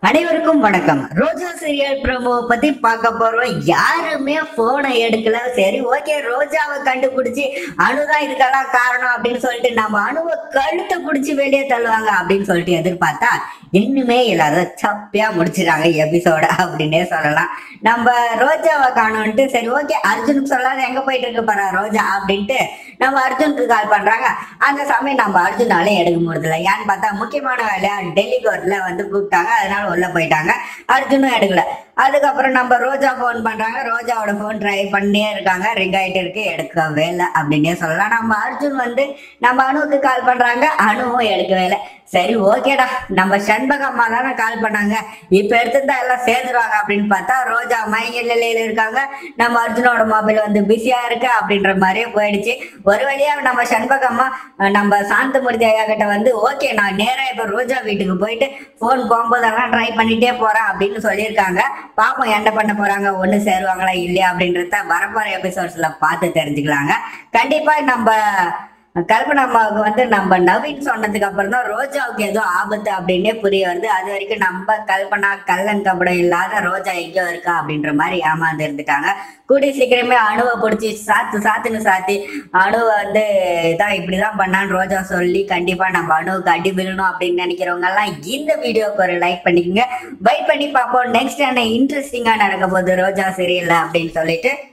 அனைவருக்கும் வணக்கம் ரோஜா serial promo பத்தி பார்க்க போறோம் யாருமே போனை எடுக்கல சரி ஓகே ரோஜாவை கண்டுபிடிச்சு அணுதான் இதுக்கெல்லாம் காரணம் அப்படின்னு சொல்லிட்டு நம்ம அணுவை கழுத்தை பிடிச்சி வெளியே தள்ளுவாங்க அப்படின்னு சொல்லிட்டு எதிர்பார்த்தா இன்னுமே இல்லாத சப்பியா முடிச்சிட்டாங்க எபிசோட அப்படின்னே சொல்லலாம் நம்ம ரோஜாவை காணோன்ட்டு சரி ஓகே அர்ஜுனுக்கு சொல்லாத எங்க போயிட்டு இருக்கு பாரு ரோஜா அப்படின்ட்டு நம்ம அர்ஜுனுக்கு கால் பண்றாங்க அந்த சமயம் நம்ம அர்ஜுனாலே எடுக்க முடியல ஏன்னு பார்த்தா முக்கியமான வேலையா டெல்லி கோர்ட்ல வந்து கூப்பிட்டாங்க அதனால உள்ள போயிட்டாங்க அர்ஜுனும் எடுக்கல அதுக்கப்புறம் நம்ம ரோஜா ஃபோன் பண்றாங்க ரோஜாவோட ஃபோன் ட்ரை பண்ணியே இருக்காங்க ரிங் ஆயிட்டு இருக்கு எடுக்கவே இல்லை அப்படின்னே சொல்லலாம் நம்ம அர்ஜுன் வந்து நம்ம அணுவுக்கு கால் பண்றாங்க அணுவும் எடுக்கவே இல்லை சரி ஓகேடா நம்ம சண்பகம்மா தானே கால் பண்ணாங்க இப்ப எடுத்துருந்தா எல்லாம் சேர்ந்துருவாங்க அப்படின்னு பார்த்தா ரோஜா மயங்க நிலையில இருக்காங்க நம்ம அர்ஜுனோட மொபைல் வந்து பிஸியா இருக்கு அப்படின்ற மாதிரியே போயிடுச்சு ஒரு வழியா நம்ம சண்பகம்மா அஹ், நம்ம சாந்தமூர்த்தி ஐயா கிட்ட வந்து ஓகே நான் நேரா இப்ப ரோஜா வீட்டுக்கு போயிட்டு போன் போகும்போதெல்லாம் ட்ரை பண்ணிட்டே போறேன் அப்படின்னு சொல்லியிருக்காங்க பாப்போம் என்ன பண்ண போறாங்க ஒண்ணு சேருவாங்களா இல்லையா அப்படின்றத வரப்போற எபிசோட்ஸ்ல பார்த்து தெரிஞ்சுக்கலாங்க கண்டிப்பா நம்ம கல்பனா அம்மாவுக்கு வந்து நம்ம நவீன் சொன்னதுக்கு அப்புறம் தான் ரோஜாவுக்கு ஏதோ ஆபத்து அப்படின்னே புரிய வருது அது வரைக்கும் நம்ம கல்பனா கள்ளன் கபடம் இல்லாத ரோஜா எங்கேயோ இருக்கா அப்படின்ற மாதிரி ஏமாந்து இருந்துட்டாங்க கூடிய சீக்கிரமே அணுவை பிடிச்சி சாத்து சாத்துன்னு சாத்தி அணுவை வந்து இதான் இப்படிதான் பண்ணான்னு ரோஜா சொல்லி கண்டிப்பா நம்ம அணுவுக்கு அடி விழணும் அப்படின்னு நினைக்கிறவங்க எல்லாம் இந்த வீடியோக்கு ஒரு லைக் பண்ணிக்கோங்க வெயிட் பண்ணி பார்ப்போம் நெக்ஸ்ட் என்ன இன்ட்ரெஸ்டிங்கா நடக்க போகுது ரோஜா சீரியல்ல அப்படின்னு சொல்லிட்டு